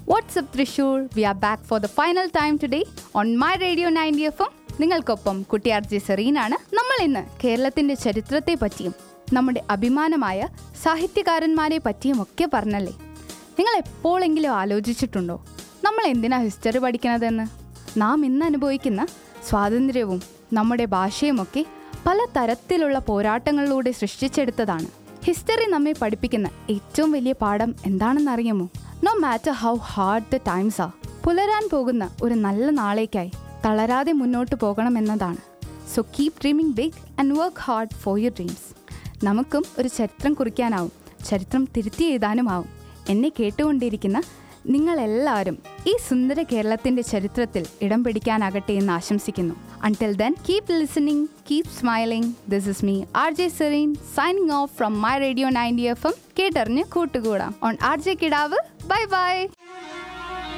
WhatsApp Thrissur we are back for the final time today on my radio ninety F M നിങ്ങൾക്കൊപ്പം കുട്ടിയാർ G സെറീനാണ് നമ്മൾ ഇന്ന് കേരളത്തിന്റെ ചരിത്രത്തെ പറ്റിയും നമ്മുടെ അഭിമാനമായ സാഹിത്യകാരന്മാരെ പറ്റിയും ഒക്കെ പറഞ്ഞല്ലേ നിങ്ങൾ എപ്പോഴെങ്കിലും ആലോചിച്ചിട്ടുണ്ടോ നമ്മൾ എന്തിനാ ഹിസ്റ്ററി പഠിക്കണതെന്ന് നാം ഇന്ന് അനുഭവിക്കുന്ന സ്വാതന്ത്ര്യവും നമ്മുടെ ഭാഷയുമൊക്കെ പല തരത്തിലുള്ള പോരാട്ടങ്ങളിലൂടെ സൃഷ്ടിച്ചെടുത്തതാണ് ഹിസ്റ്ററി നമ്മെ പഠിപ്പിക്കുന്ന ഏറ്റവും വലിയ പാഠം എന്താണെന്നറിയാമോ no matter how hard the times ആ പുലരാൻ പോകുന്ന ഒരു നല്ല നാളേക്കായി തളരാതെ മുന്നോട്ട് പോകണമെന്നതാണ് so keep dreaming big and work hard for your dreams നമുക്കും ഒരു ചരിത്രം കുറിക്കാനാവും ചരിത്രം തിരുത്തി എഴുതാനുമാവും എന്നെ കേട്ടുകൊണ്ടിരിക്കുന്ന നിങ്ങളെല്ലാവരും ഈ സുന്ദര കേരളത്തിന്റെ ചരിത്രത്തിൽ ഇടം പിടിക്കാനാകട്ടെ എന്ന് ആശംസിക്കുന്നു until then keep listening keep smiling this is me R J Sereen signing off from my radio ninety F M കേട്ടറിഞ്ഞ് കൂട്ടുകൂടാം ഓൺ ആർ ജെ കിടാവ് ബൈ ബൈ